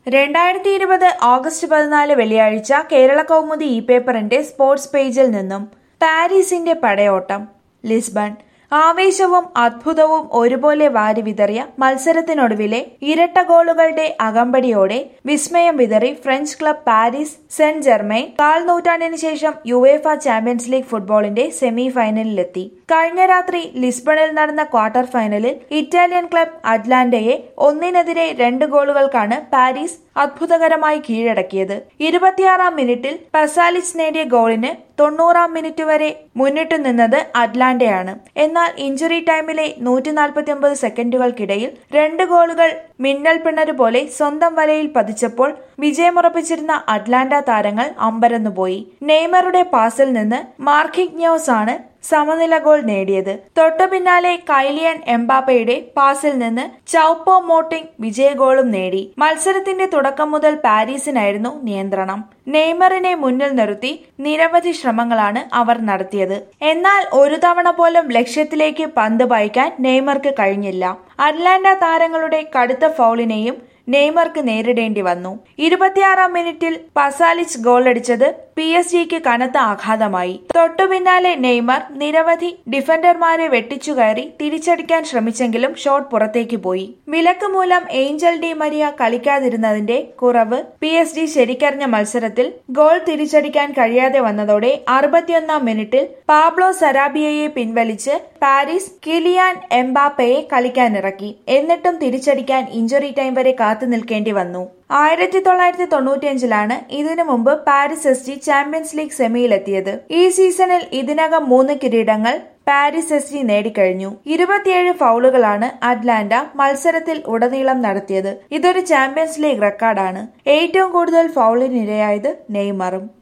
രണ്ടായിരത്തി ഇരുപത് ഓഗസ്റ്റ് പതിനാല് വെള്ളിയാഴ്ച കേരള കൗമുദി ഇ പേപ്പറിന്റെ സ്പോർട്സ് പേജിൽ നിന്നും പാരീസിന്റെ പടയോട്ടം ലിസ്ബൺ ആവേശവും അദ്ഭുതവും ഒരുപോലെ വാരി വിതറിയ മത്സരത്തിനൊടുവിലെ ഇരട്ട ഗോളുകളുടെ അകമ്പടിയോടെ വിസ്മയം വിതറി French club Paris Saint Germain കാൽ നൂറ്റാണ്ടിന് ശേഷം യുവേഫ ചാമ്പ്യൻസ് ലീഗ് ഫുട്ബോളിന്റെ സെമി ഫൈനലിലെത്തി കഴിഞ്ഞ രാത്രി ലിസ്ബണിൽ നടന്ന ക്വാർട്ടർ ഫൈനലിൽ ഇറ്റാലിയൻ ക്ലബ് അറ്റ്ലാന്റയെ ഒന്നിനെതിരെ രണ്ട് ഗോളുകൾക്കാണ് പാരീസ് അത്ഭുതകരമായി കീഴടക്കിയത് ഇരുപത്തിയാറാം മിനിറ്റിൽ പസാലിസ് നേടിയ ഗോളിന് തൊണ്ണൂറാം മിനിറ്റ് വരെ മുന്നിട്ടു നിന്നത് അറ്റ്ലാന്റയാണ് എന്നാൽ ഇഞ്ചുറി ടൈമിലെ നൂറ്റി നാൽപ്പത്തി ഒമ്പത് സെക്കൻഡുകൾക്കിടയിൽ രണ്ട് ഗോളുകൾ മിന്നൽ പിണര് പോലെ സ്വന്തം വലയിൽ പതിച്ചപ്പോൾ വിജയമുറപ്പിച്ചിരുന്ന അറ്റ്ലാന്റ താരങ്ങൾ അമ്പരന്നുപോയി നെയ്മറുടെ പാസിൽ നിന്ന് മാർക്കിഗ്നോസ് ആണ് സമനില ഗോൾ നേടിയത് തൊട്ടു പിന്നാലെ കൈലിയൻ എംബാപ്പയുടെ പാസിൽ നിന്ന് ചൌപ്പോ മോട്ടിംഗ് വിജയ ഗോളും നേടി മത്സരത്തിന്റെ തുടക്കം മുതൽ പാരീസിനായിരുന്നു നിയന്ത്രണം നെയ്മറിനെ മുന്നിൽ നിർത്തി നിരവധി ശ്രമങ്ങളാണ് അവർ നടത്തിയത് എന്നാൽ ഒരു തവണ പോലും ലക്ഷ്യത്തിലേക്ക് പന്ത് പായിക്കാൻ നെയ്മർക്ക് കഴിഞ്ഞില്ല അറ്റ്ലാന്റ താരങ്ങളുടെ കടുത്ത ഫൗളിനെയും നെയ്മർക്ക് നേരിടേണ്ടി വന്നു ഇരുപത്തിയാറാം മിനിറ്റിൽ പസാലിച്ച് ഗോളടിച്ചത് പി എസ് ജിക്ക് കനത്ത ആഘാതമായി തൊട്ടു പിന്നാലെ നെയ്മർ നിരവധി ഡിഫൻഡർമാരെ വെട്ടിച്ചു കയറി തിരിച്ചടിക്കാൻ ശ്രമിച്ചെങ്കിലും ഷോട്ട് പുറത്തേക്ക് പോയി വിലക്ക് മൂലം ഏഞ്ചൽ ഡി മരിയ കളിക്കാതിരുന്നതിന്റെ കുറവ് പി എസ് ജി ശരിക്കറിഞ്ഞ മത്സരത്തിൽ ഗോൾ തിരിച്ചടിക്കാൻ കഴിയാതെ വന്നതോടെ അറുപത്തിയൊന്നാം മിനിറ്റിൽ പാബ്ലോ സരാബിയയെ പിൻവലിച്ച് പാരീസ് കിലിയാൻ എംബാപ്പയെ കളിക്കാനിറക്കി എന്നിട്ടും തിരിച്ചടിക്കാൻ ഇഞ്ചുറി ടൈം വരെ കാത്തു നിൽക്കേണ്ടി വന്നു ആയിരത്തി തൊള്ളായിരത്തി തൊണ്ണൂറ്റിയഞ്ചിലാണ് ഇതിനു മുമ്പ് Paris S G Champions League സെമിയിലെത്തിയത് ഈ സീസണിൽ ഇതിനകം മൂന്ന് കിരീടങ്ങൾ പാരീസ് എസ് ജി നേടിക്കഴിഞ്ഞു ഇരുപത്തിയേഴ് ഫൗളുകളാണ് അറ്റ്ലാന്റ മത്സരത്തിൽ ഉടനീളം നടത്തിയത് ഇതൊരു ചാമ്പ്യൻസ് ലീഗ് റെക്കോർഡാണ് ഏറ്റവും കൂടുതൽ ഫൗളിനിരയായത് നെയ്മറും